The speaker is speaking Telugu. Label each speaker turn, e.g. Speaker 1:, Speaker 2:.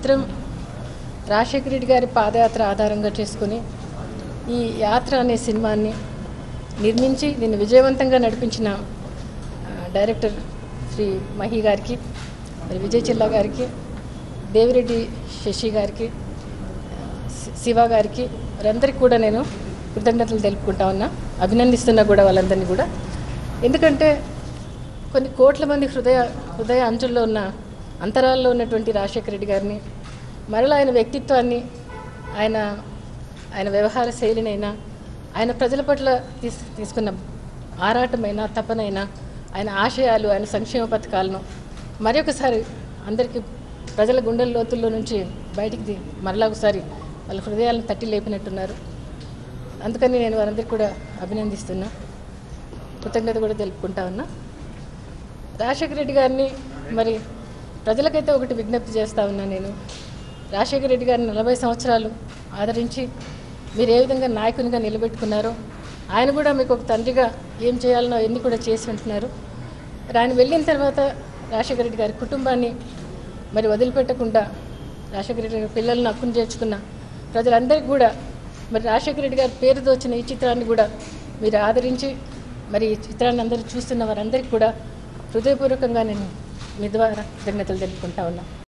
Speaker 1: చిత్రం రాజశేఖర రెడ్డి గారి పాదయాత్ర ఆధారంగా చేసుకుని ఈ యాత్ర అనే సినిమాని నిర్మించి దీన్ని విజయవంతంగా నడిపించిన ఆ, డైరెక్టర్ శ్రీ మహి గారికి మరి విజయ్ చిల్లా గారికి దేవిరెడ్డి శశి గారికి శి- శివ గారికి వారందరికీ కూడా నేను కృతజ్ఞతలు తెలుపుకుంటా ఉన్నా అభినందిస్తున్నా కూడా వాళ్ళందరినీ కూడా ఎందుకంటే కొన్ని కోట్ల మంది హృదయ హృదయ అంచుల్లో ఉన్న అంతరాల్లో ఉన్నటువంటి రాజశేఖర రెడ్డి గారిని మరలా ఆయన వ్యక్తిత్వాన్ని ఆయన ఆయన వ్యవహార శైలినైనా ఆయన ప్రజల పట్ల తీస్ తీసుకున్న ఆరాటమైన తపనైనా ఆయన ఆశయాలు ఆయన సంక్షేమ పథకాలను మరొకసారి అందరికీ ప్రజల గుండెల లోతుల్లో నుంచి బయటికి తీ- మరలా ఒకసారి వాళ్ళ హృదయాలను తట్టి లేపినట్టున్నారు అందుకని నేను వారందరికీ కూడా అభినందిస్తున్నా కృతజ్ఞత కూడా తెలుపుకుంటా ఉన్నా రాజశేఖర రెడ్డి గారిని మరి ప్రజలకైతే ఒకటి విజ్ఞప్తి చేస్తా ఉన్నా నేను రాజశేఖర రెడ్డి గారిని నలభై సంవత్సరాలు ఆదరించి మీరు ఏ విధంగా నాయకునిగా నిలబెట్టుకున్నారో ఆయన కూడా మీకు ఒక తండ్రిగా ఏం చేయాలనో అవన్నీ కూడా చేసి ఉంటున్నారు మరి ఆయన వెళ్ళిన తర్వాత రాజశేఖర రెడ్డి గారి కుటుంబాన్ని మరి వదిలిపెట్టకుండా రాజశేఖర రెడ్డి గారి పిల్లలను హక్కును చేర్చుకున్న ప్రజలందరికీ కూడా మరి రాజశేఖర రెడ్డి గారి పేరుతో వచ్చిన ఈ చిత్రాన్ని కూడా మీరు ఆదరించి మరి ఈ చిత్రాన్ని అందరూ చూస్తున్న వారందరికీ కూడా హృదయపూర్వకంగా నేను మీ ద్వారా కృతజ్ఞతలు తెలుపుకుంటా ఉన్నా